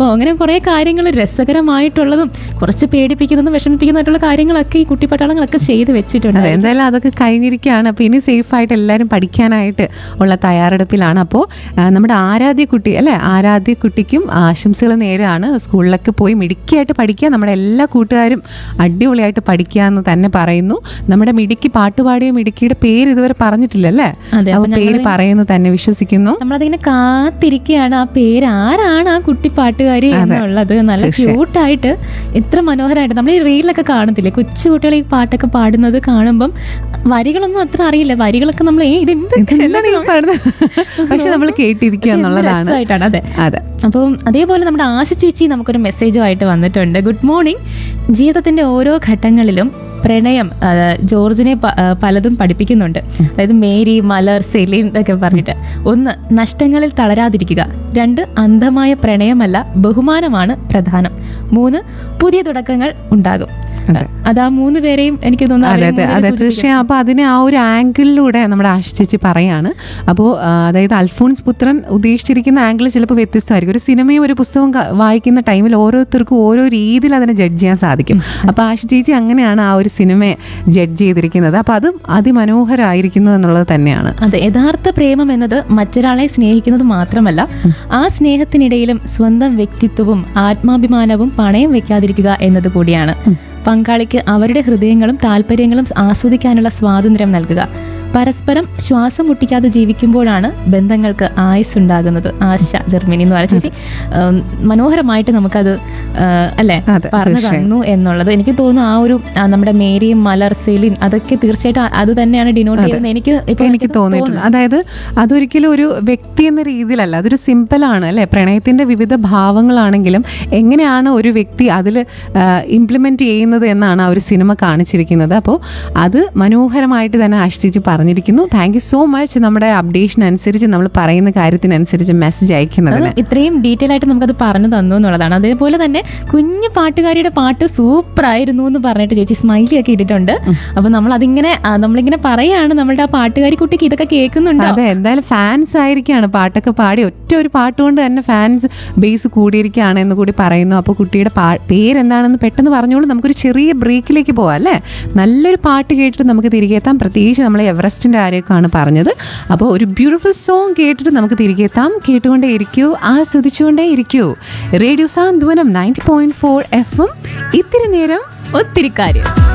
അപ്പോൾ അങ്ങനെ കുറേ കാര്യങ്ങൾ രസകരമായിട്ടുള്ളതും കുറച്ച് പേടിപ്പിക്കുന്നതും വിഷമിപ്പിക്കുന്നതായിട്ടുള്ള കാര്യങ്ങളൊക്കെ ഈ കുട്ടിപ്പട്ടാളങ്ങളൊക്കെ ചെയ്ത് വെച്ചിട്ടുണ്ട് അതെ എന്തായാലും അതൊക്കെ കഴിഞ്ഞിരിക്കുകയാണ് അപ്പോൾ ഇനി സേഫായിട്ട് എല്ലാവരും പഠിക്കാനായിട്ട് ഉള്ള തയ്യാറെടുപ്പിലാണ് അപ്പോൾ ആ, നമ്മുടെ ആരാധ്യ കുട്ടി അല്ലേ ആരാധ്യ കുട്ടിക്കും ആശംസകൾ നേരാണ് സ്കൂളിലൊക്കെ പോയി മിടുക്കിയായിട്ട് പഠിക്കുക നമ്മുടെ എല്ലാ കൂട്ടുകാരും അടിപൊളിയായിട്ട് പഠിക്കുക എന്ന് തന്നെ പറയുന്നു നമ്മുടെ മിടുക്കി പാട്ടുപാടിയ മിടുക്കിയുടെ പേര് ഇതുവരെ പറഞ്ഞിട്ടില്ലല്ലേ അതെ, അപ്പോൾ പേര് പറയുന്നു തന്നെ വിശ്വസിക്കുന്നു നമ്മളതിങ്ങനെ കാത്തിരിക്കുകയാണ് ആ പേര് ആരാണ് ആ കുട്ടി പാട്ടുകാരി എന്നുള്ളത് നല്ല ക്യൂട്ടായിട്ട് എത്ര മനോഹരമായിട്ട് നമ്മൾ ഈ റീലൊക്കെ കാണത്തില്ലേ കൊച്ചു കുട്ടികൾ ഈ പാട്ടൊക്കെ പാടുന്നത് കാണുമ്പം വരികളൊന്നും അത്ര അറിയില്ല വരികളൊക്കെ നമ്മൾ ഏ ഇതെന്ത് എന്താണ് ഈ പാടുന്നത് പക്ഷെ നമ്മൾ കേട്ടിരിക്കുക എന്നുള്ളതാണ് രസമായിട്ടാണ് അതെ അതെ അപ്പം അതേപോലെ നമ്മുടെ ആശ ചേച്ചി നമുക്കൊരു മെസ്സേജുമായിട്ട് വന്നിട്ടുണ്ട് ഗുഡ് മോർണിംഗ് ജീവിതത്തിന്റെ ഓരോ ഘട്ടങ്ങളിലും പ്രണയം ആ, ജോർജിനെ പ- ആ, പലതും പഠിപ്പിക്കുന്നുണ്ട് അതായത് മേരി മലർ സെലീൻ എന്നൊക്കെ പറഞ്ഞിട്ട് ഒന്ന് നഷ്ടങ്ങളിൽ തളരാതിരിക്കുക രണ്ട് അന്ധമായ പ്രണയമല്ല ബഹുമാനമാണ് പ്രധാനം മൂന്ന് പുതിയ തുടക്കങ്ങൾ ഉണ്ടാകും അത് ആ മൂന്ന് പേരെയും എനിക്ക് അതെ അതെ അതെ തോന്നുന്നു തീർച്ചയായും അപ്പോൾ അതിനെ ആ ഒരു ആംഗിളിലൂടെ നമ്മുടെ ആശിച്ചേച്ചി പറയാണ് അപ്പോൾ അതായത് അൽഫോൺസ് പുത്രൻ ഉദ്ദേശിച്ചിരിക്കുന്ന ആംഗിൾ ചിലപ്പോൾ വ്യത്യസ്തമായിരിക്കും ഒരു സിനിമയും ഒരു പുസ്തകവും ക- വായിക്കുന്ന ടൈമിൽ ഓരോരുത്തർക്കും ഓരോ രീതിയിൽ അതിനെ ജഡ്ജ് ചെയ്യാൻ സാധിക്കും അപ്പോൾ ആശി ചേച്ചി അങ്ങനെയാണ് ആ ഒരു സിനിമയെ ജഡ്ജ് ചെയ്തിരിക്കുന്നത് അപ്പോൾ അതും അതിമനോഹരമായിരിക്കുന്നു എന്നുള്ളത് തന്നെയാണ് അതെ യഥാർത്ഥ പ്രേമം എന്നത് മറ്റൊരാളെ സ്നേഹിക്കുന്നത് മാത്രമല്ല ആ സ്നേഹത്തിനിടയിലും സ്വന്തം വ്യക്തിത്വവും ആത്മാഭിമാനവും പണയം വെക്കാതിരിക്കുക എന്നത് കൂടിയാണ് പങ്കാളിക്ക് അവരുടെ ഹൃദയങ്ങളും താല്പര്യങ്ങളും ആസ്വദിക്കാനുള്ള സ്വാതന്ത്ര്യം നൽകുക പരസ്പരം ശ്വാസം മുട്ടിക്കാതെ ജീവിക്കുമ്പോഴാണ് ബന്ധങ്ങൾക്ക് ആയുസ് ഉണ്ടാകുന്നത് ആശ ജർമ്മനി എന്ന് പറഞ്ഞ ചേച്ചി ഉം, മനോഹരമായിട്ട് നമുക്കത് ആ, അല്ലേ അതെ, പറഞ്ഞു തീർച്ചയായും. തന്നു എന്നുള്ളത് എനിക്ക് തോന്നുന്നു ആ ഒരു ആ, നമ്മുടെ മേരിയും മലർ സെലിൻ അതൊക്കെ തീർച്ചയായിട്ടും അത് തന്നെയാണ് ഡിനോട്ട് ചെയ്യുന്നത് എനിക്ക് ഇപ്പൊ എനിക്ക് തോന്നിയിട്ടുണ്ട് അതായത് അതൊരിക്കലും ഒരു വ്യക്തി എന്ന രീതിയിലല്ല അതൊരു സിമ്പിളാണ് അല്ലേ പ്രണയത്തിന്റെ വിവിധ ഭാവങ്ങളാണെങ്കിലും എങ്ങനെയാണ് ഒരു വ്യക്തി അതിൽ ഇംപ്ലിമെന്റ് ചെയ്യുന്നത് എന്നാണ് ആ ഒരു സിനിമ കാണിച്ചിരിക്കുന്നത് അപ്പോൾ അത് മനോഹരമായിട്ട് തന്നെ ആശ്ചിച്ച് പറഞ്ഞിരിക്കുന്നു താങ്ക് യു സോ മച്ച് നമ്മുടെ അപ്ഡേഷൻ അനുസരിച്ച് നമ്മൾ പറയുന്ന കാര്യത്തിനനുസരിച്ച് മെസ്സേജ് അയക്കുന്നതിന് അത് ഇത്രയും ഡീറ്റെയിൽ ആയിട്ട് നമുക്കത് പറഞ്ഞു തന്നു എന്നുള്ളതാണ് അതേപോലെ തന്നെ കുഞ്ഞു പാട്ടുകാരിയുടെ പാട്ട് സൂപ്പർ ആയിരുന്നു എന്ന് പറഞ്ഞിട്ട് ചേച്ചി സ്മൈലി ഒക്കെ ഇട്ടിട്ടുണ്ട് അപ്പൊ നമ്മൾ അതിങ്ങനെ ആ, നമ്മളിങ്ങനെ പറയാണ് നമ്മുടെ ആ പാട്ടുകാരി കുട്ടിക്ക് ഇതൊക്കെ കേൾക്കുന്നുണ്ടോ അതെ എന്തായാലും ഫാൻസ് ആയിരിക്കാണ് പാട്ടൊക്കെ പാടി ഒറ്റ ഒരു പാട്ട് കൊണ്ട് തന്നെ ഫാൻസ് ബേസ് കൂടിയിരിക്കുകയാണ് എന്ന് കൂടി പറയുന്നു അപ്പോൾ കുട്ടിയുടെ പാ പേരെന്താണെന്ന് പെട്ടെന്ന് പറഞ്ഞോളൂ നമുക്കൊരു ചെറിയ ബ്രേക്കിലേക്ക് പോവാം അല്ലേ നല്ലൊരു പാട്ട് കേട്ടിട്ട് നമുക്ക് തിരികെ എത്താം പ്രത്യേകിച്ച് നമ്മൾ എവറസ്റ്റിൻ്റെ ആരെയൊക്കെയാണ് പറഞ്ഞത് അപ്പോൾ ഒരു ബ്യൂട്ടിഫുൾ സോങ് കേട്ടിട്ട് നമുക്ക് തിരികെ എത്താം കേട്ടുകൊണ്ടേ ഇരിക്കൂ ആസ്വദിച്ചുകൊണ്ടേ ഇരിക്കൂ radio Santhwanam ninety point four എഫും ഇത്തിരി നേരം ഒത്തിരി കാര്യം